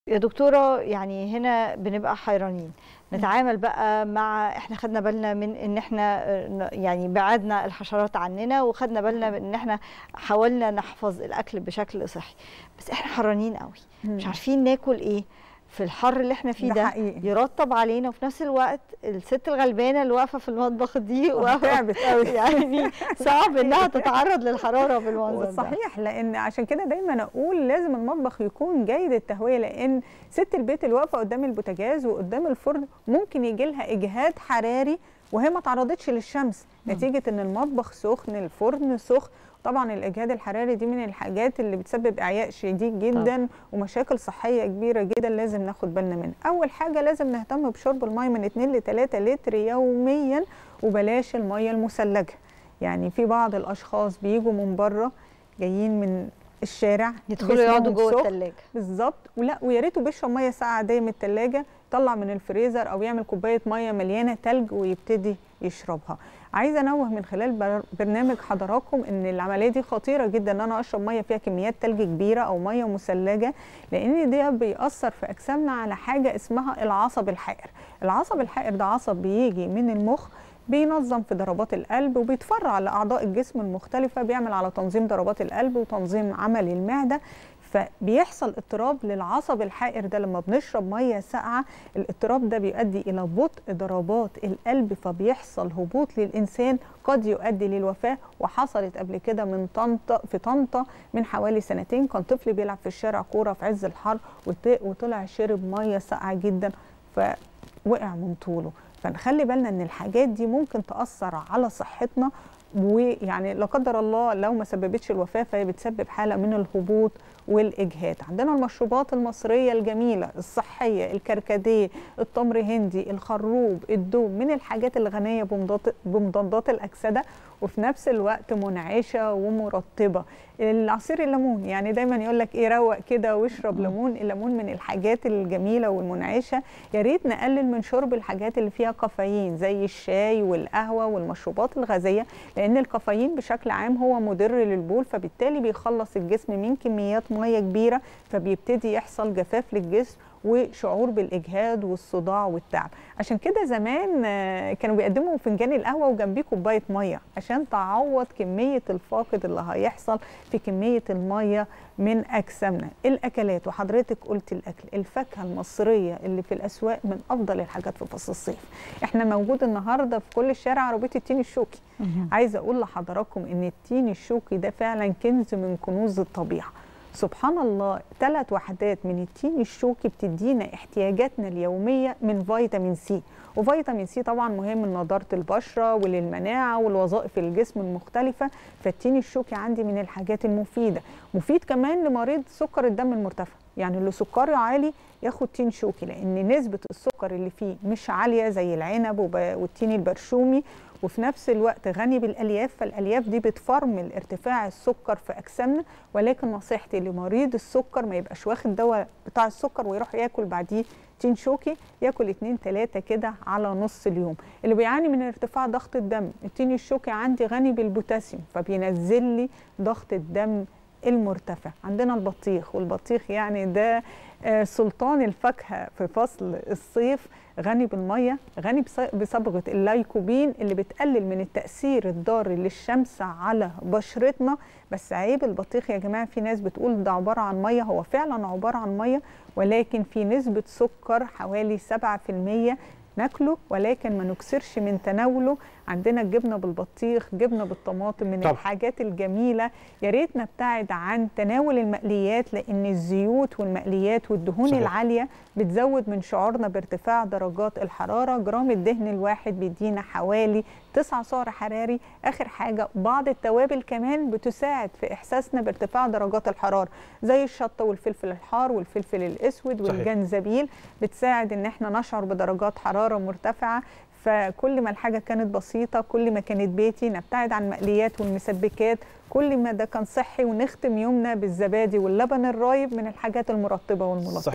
يا دكتورة يعني هنا بنبقى حيرانين نتعامل بقى مع احنا خدنا بالنا من ان احنا آه، يعني بعدنا الحشرات عننا وخدنا بالنا من ان احنا حاولنا نحفظ الاكل بشكل صحي بس احنا حرانين قوي مش عارفين ناكل ايه في الحر اللي احنا فيه ده ده حقيقي. يرطب علينا وفي نفس الوقت الست الغلبانه اللي واقفه في المطبخ دي واقفة تعبت قوي يعني صعب انها تتعرض للحراره بالمنظر ده صحيح لان عشان كده دايما اقول لازم المطبخ يكون جيد التهويه لان ست البيت اللي واقفه قدام البوتاجاز وقدام الفرن ممكن يجي لها اجهاد حراري وهي ما تعرضتش للشمس نتيجه ان المطبخ سخن الفرن سخن طبعا الاجهاد الحراري دي من الحاجات اللي بتسبب اعياء شديد جدا ومشاكل صحيه كبيره جدا لازم ناخد بالنا منها اول حاجه لازم نهتم بشرب الميه من 2 ل 3 لتر يوميا وبلاش الميه المثلجه يعني في بعض الاشخاص بيجوا من بره جايين من الشارع يدخلوا جسمهم يقعدوا جوه سخن. الثلاجه بالظبط ولا ويا ريته بيشرب ميه ساقعه عاديه من الثلاجه يطلع من الفريزر او يعمل كوبايه ميه مليانه تلج ويبتدي يشربها عايزه انوه من خلال بر- برنامج حضراتكم ان العمليه دي خطيره جدا ان انا اشرب ميه فيها كميات تلج كبيره او ميه مثلجه لان ده بيأثر في اجسامنا على حاجه اسمها العصب الحائر العصب الحائر ده عصب بيجي من المخ بينظم في ضربات القلب وبيتفرع لاعضاء الجسم المختلفه بيعمل على تنظيم ضربات القلب وتنظيم عمل المعده فبيحصل اضطراب للعصب الحائر ده لما بنشرب ميه ساقعه الاضطراب ده بيؤدي الى بطء ضربات القلب فبيحصل هبوط للانسان قد يؤدي للوفاه وحصلت قبل كده من طنطا في طنطا من حوالي سنتين كان طفل بيلعب في الشارع كوره في عز الحر وت- وطلع شرب ميه ساقعه جدا فوقع من طوله فنخلي بالنا ان الحاجات دي ممكن تاثر على صحتنا ويعني لا قدر الله لو ما سببتش الوفاه فهي بتسبب حاله من الهبوط والاجهاد عندنا المشروبات المصريه الجميله الصحيه الكركديه التمر هندي الخروب الدوم من الحاجات الغنيه بمضاد- بمضادات الاكسده وفي نفس الوقت منعشه ومرطبه العصير الليمون يعني دايما يقول لك ايه روق كده واشرب ليمون الليمون من الحاجات الجميله والمنعشه يا ريت نقلل من شرب الحاجات اللي فيها كافيين زي الشاي والقهوه والمشروبات الغازيه لان الكافيين بشكل عام هو مضر للبول فبالتالي بيخلص الجسم من كميات ميه كبيره فبيبتدي يحصل جفاف للجسم وشعور بالاجهاد والصداع والتعب عشان كده زمان آه، كانوا بيقدموا فنجان القهوه وجنبيه كوبايه ميه عشان تعوض كميه الفاقد اللي هيحصل في كميه الميه من اجسامنا الاكلات وحضرتك قلت الاكل الفاكهه المصريه اللي في الاسواق من افضل الحاجات في فصل الصيف احنا موجود النهارده في كل الشارع عربيه التين الشوكي عايزه اقول لحضراتكم ان التين الشوكي ده فعلا كنز من كنوز الطبيعه سبحان الله ثلاث وحدات من التين الشوكي بتدينا احتياجاتنا اليوميه من فيتامين سي وفيتامين سي طبعا مهم لنضاره البشره وللمناعه والوظائف الجسم المختلفه فالتين الشوكي عندي من الحاجات المفيده مفيد كمان لمريض سكر الدم المرتفع يعني اللي سكره عالي ياخد تين شوكي لان نسبه السكر اللي فيه مش عاليه زي العنب وب- والتين البرشومي وفي نفس الوقت غني بالالياف فالالياف دي بتفرمل ارتفاع السكر في اجسامنا ولكن نصيحتي لمريض السكر ما يبقاش واخد دواء بتاع السكر ويروح ياكل بعديه تين شوكي ياكل اتنين تلاتة كده على نص اليوم اللي بيعاني من ارتفاع ضغط الدم التين الشوكي عندي غني بالبوتاسيوم فبينزل لي ضغط الدم المرتفع عندنا البطيخ والبطيخ يعني ده آه، سلطان الفاكهه في فصل الصيف غني بالميه غني بص- بصبغه اللايكوبين اللي بتقلل من التاثير الضار للشمس على بشرتنا بس عيب البطيخ يا جماعه في ناس بتقول ده عباره عن ميه هو فعلا عباره عن ميه ولكن في نسبه سكر حوالي 7% ناكله ولكن ما نكسرش من تناوله عندنا الجبنه بالبطيخ جبنه بالطماطم من طبعا. الحاجات الجميله يا ريت نبتعد عن تناول المقليات لان الزيوت والمقليات والدهون صحيح. العاليه بتزود من شعورنا بارتفاع درجات الحراره جرام الدهن الواحد بيدينا حوالي 9 سعر حراري اخر حاجه بعض التوابل كمان بتساعد في احساسنا بارتفاع درجات الحراره زي الشطه والفلفل الحار والفلفل الاسود صحيح. والجنزبيل بتساعد ان احنا نشعر بدرجات حراره مرتفعه فكل ما الحاجه كانت بسيطه كل ما كانت بيتي نبتعد عن المقليات والمسبكات كل ما ده كان صحي ونختم يومنا بالزبادي واللبن الرايب من الحاجات المرطبه والملطبه